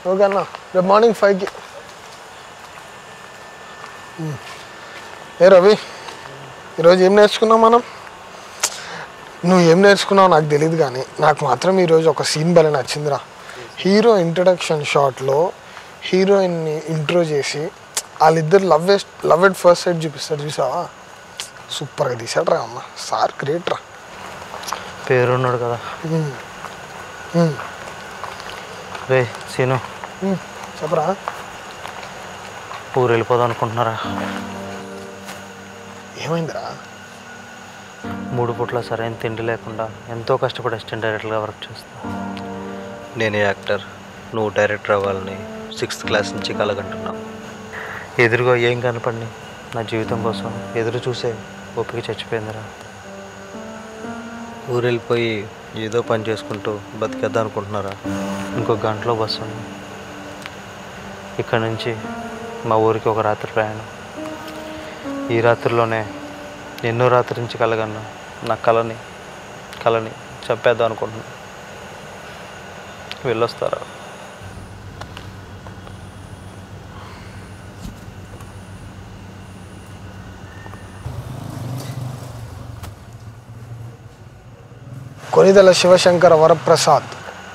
okay అన్న రేపు morning ఫైవ్కి ఏ రవి ఈరోజు ఏం నేర్చుకున్నాం మనం నువ్వు ఏం నేర్చుకున్నావు నాకు తెలియదు కానీ నాకు మాత్రం ఈరోజు ఒక సీన్ భలే నచ్చిందిరా హీరో ఇంట్రడక్షన్ షాట్లో హీరోయిన్ని ఇంట్రో చేసి వాళ్ళిద్దరు love love at first sight చూపిస్తాడు చూసావా సూపర్గా తీసాడు రా అమ్మ సార్ గ్రేట్ రా పేరున్నాడు కదా రే సీను ఉమ్, చెప్పరా ఊరు వెళ్ళిపోదాం అనుకుంటున్నారా ఏమైందిరా మూడు పూట్ల సరైన తిండి లేకుండా ఎంతో కష్టపడి అసిస్టెంట్ డైరెక్టర్గా వర్క్ చేస్తా నేనే యాక్టర్ నువ్వు డైరెక్టర్ అవ్వాలని సిక్స్త్ క్లాస్ నుంచి కలగంటున్నా ఎదురుగా ఏం కనపడి నా జీవితం కోసం ఎదురు చూసే ఓపిక చచ్చిపోయిందిరా ఊరు వెళ్ళిపోయి ఏదో పని చేసుకుంటూ బతికేద్దాం అనుకుంటున్నారా ఇంకో గంటలో బస్సు ఉంది ఇక్కడ నుంచి మా ఊరికి ఒక రాత్రి ప్రయాణం ఈ రాత్రిలోనే ఎన్నో రాత్రి నుంచి కలగన్నా నా కళని కళని చంపేద్దాం అనుకుంటున్నా వెళ్ళొస్తారా కొనిదల శివశంకర వరప్రసాద్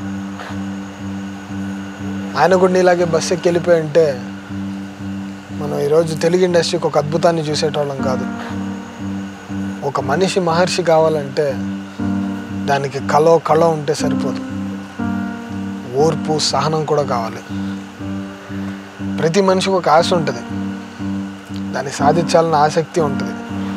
ఆయన కూడా ఇలాగే బస్సు ఎక్కి వెళ్ళిపోయి ఉంటే మనం ఈరోజు తెలుగు ఇండస్ట్రీకి ఒక అద్భుతాన్ని చూసేటోళ్ళం కాదు ఒక మనిషి మహర్షి కావాలంటే దానికి కలో కళ ఉంటే సరిపోదు ఓర్పు సహనం కూడా కావాలి ప్రతి మనిషికి ఒక ఆశ ఉంటుంది దాన్ని సాధించాలని ఆసక్తి ఉంటుంది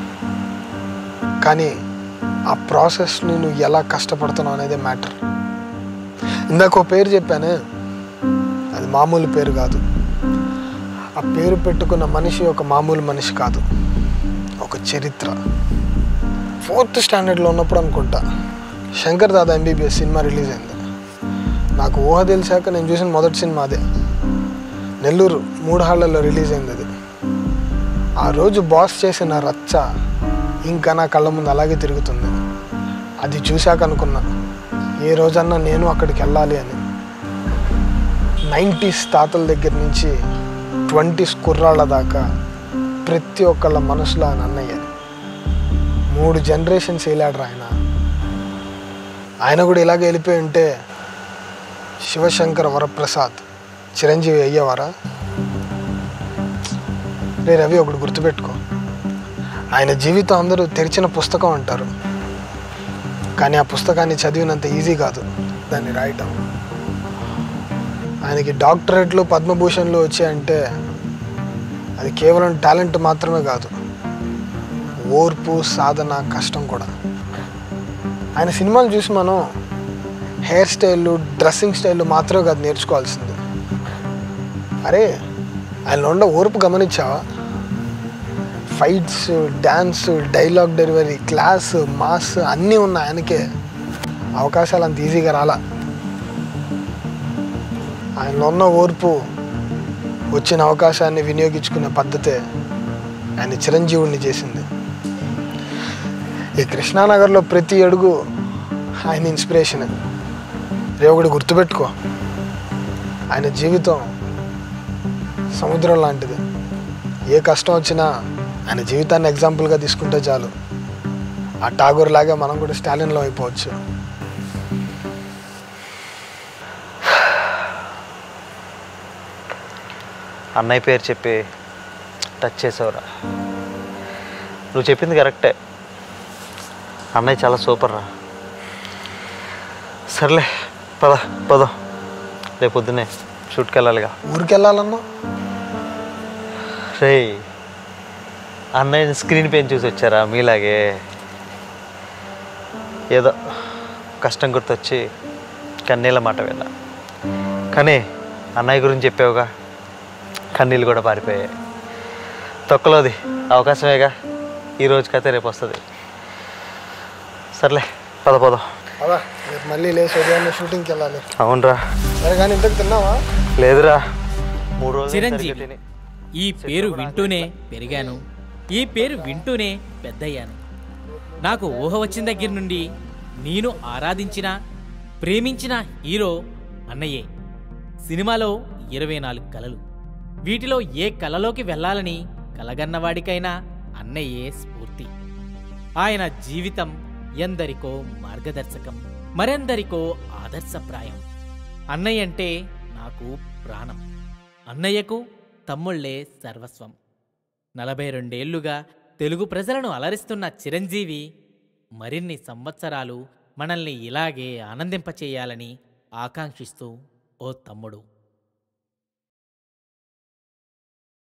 కానీ ఆ ప్రాసెస్ని నువ్వు ఎలా కష్టపడుతున్నావు అనేది మ్యాటర్ ఇందాక ఒక పేరు చెప్పానే అది మామూలు పేరు కాదు ఆ పేరు పెట్టుకున్న మనిషి ఒక మామూలు మనిషి కాదు ఒక చరిత్ర ఫోర్త్ స్టాండర్డ్లో ఉన్నప్పుడు అనుకుంటా Shankar Dada MBBS cinema release అయింది నాకు ఊహ తెలిసాక నేను చూసిన మొదటి సినిమా అదే నెల్లూరు మూడు హాళ్ళల్లో రిలీజ్ అయింది అది ఆ రోజు బాస్ చేసిన రచ్చ ఇంకా నా కళ్ళ ముందు అలాగే తిరుగుతుంది అది చూశాక అనుకున్నా ఏ రోజన్నా నేను అక్కడికి వెళ్ళాలి అని నైంటీస్ తాతల దగ్గర నుంచి ట్వంటీస్ కుర్రాళ్ళ దాకా ప్రతి ఒక్కళ్ళ మనసులో ఆయన అన్నయ్య మూడు జనరేషన్స్ వెళ్ళాడు ఆయన ఆయన కూడా ఇలాగే వెళ్ళిపోయి ఉంటే శివశంకర వరప్రసాద్ చిరంజీవి అయ్యేవారా రే రవి ఒకటి గుర్తుపెట్టుకో ఆయన జీవితం అందరూ తెరిచిన పుస్తకం అంటారు కానీ ఆ పుస్తకాన్ని చదివినంత ఈజీ కాదు దాన్ని రాయటం ఆయనకి డాక్టరేట్లు పద్మభూషణ్లు వచ్చాయంటే అది కేవలం టాలెంట్ మాత్రమే కాదు ఓర్పు సాధన కష్టం కూడా ఆయన సినిమాలు చూసి మనం హెయిర్ స్టైల్ డ్రెస్సింగ్ స్టైల్ మాత్రమే కాదు నేర్చుకోవాల్సింది అరే ఆయన ఉండ ఓర్పు గమనించావా fights dance dialogue delivery class mass అన్నీ ఉన్న ఆయనకే అవకాశాలు అంత ఈజీగా రాలా ఆయనలో ఉన్న ఓర్పు వచ్చిన అవకాశాన్ని వినియోగించుకునే పద్ధతే ఆయన చిరంజీవుడిని చేసింది ఈ కృష్ణానగర్లో ప్రతి అడుగు ఆయన ఇన్స్పిరేషన్ రేవగుడి గుర్తుపెట్టుకో ఆయన జీవితం సముద్రం లాంటిది ఏ కష్టం వచ్చినా ఆయన జీవితాన్ని ఎగ్జాంపుల్గా తీసుకుంటే చాలు ఆ ఠాగూర్ లాగా మనం కూడా స్టాలిన్లో అయిపోవచ్చు అన్నయ్య పేరు చెప్పి టచ్ చేసావురా నువ్వు చెప్పింది కరెక్టే అన్నయ్య చాలా సూపర్ రా సర్లే పద పద రేపు పొద్దున్నే షూట్కి వెళ్ళాలిగా ఊరికి వెళ్ళాలన్నా రే అన్నయ్య స్క్రీన్ పెయిన్ చూసి వచ్చారా మీలాగే ఏదో కష్టం గుర్తొచ్చి కన్నీళ్ళ మాట విన్నా కానీ అన్నయ్య గురించి చెప్పావుగా కన్నీళ్ళు కూడా పారిపోయాయి తొక్కలోది అవకాశమేగా ఈ రోజు కథ రేపు వస్తుంది సర్లే పద పద అదా రేపు మళ్ళీ లేచి ఉదయాన్నే షూటింగ్కి వెళ్ళాలి అవునరా సరే కానీ ఇంతకు తిన్నావా లేదురా మూడు రోజులు చిరంజీవి సరిగ్గా తిని ఈ పేరు వింటూనే పెరిగాను ఈ పేరు వింటూనే పెద్దయ్యాను నాకు ఊహ వచ్చిన దగ్గర నుండి నేను ఆరాధించిన ప్రేమించిన హీరో అన్నయ్యే సినిమాలో ఇరవై నాలుగు కలలు వీటిలో ఏ కలలోకి వెళ్ళాలని కలగన్నవాడికైనా అన్నయ్యే స్ఫూర్తి ఆయన జీవితం ఎందరికో మార్గదర్శకం మరెందరికో ఆదర్శప్రాయం అన్నయ్య అంటే నాకు ప్రాణం అన్నయ్యకు తమ్ముళ్లే సర్వస్వం నలభై రెండేళ్లుగా తెలుగు ప్రజలను అలరిస్తున్న చిరంజీవి మరిన్ని సంవత్సరాలు మనల్ని ఇలాగే ఆనందింపచేయాలని ఆకాంక్షిస్తూ ఓ తమ్ముడు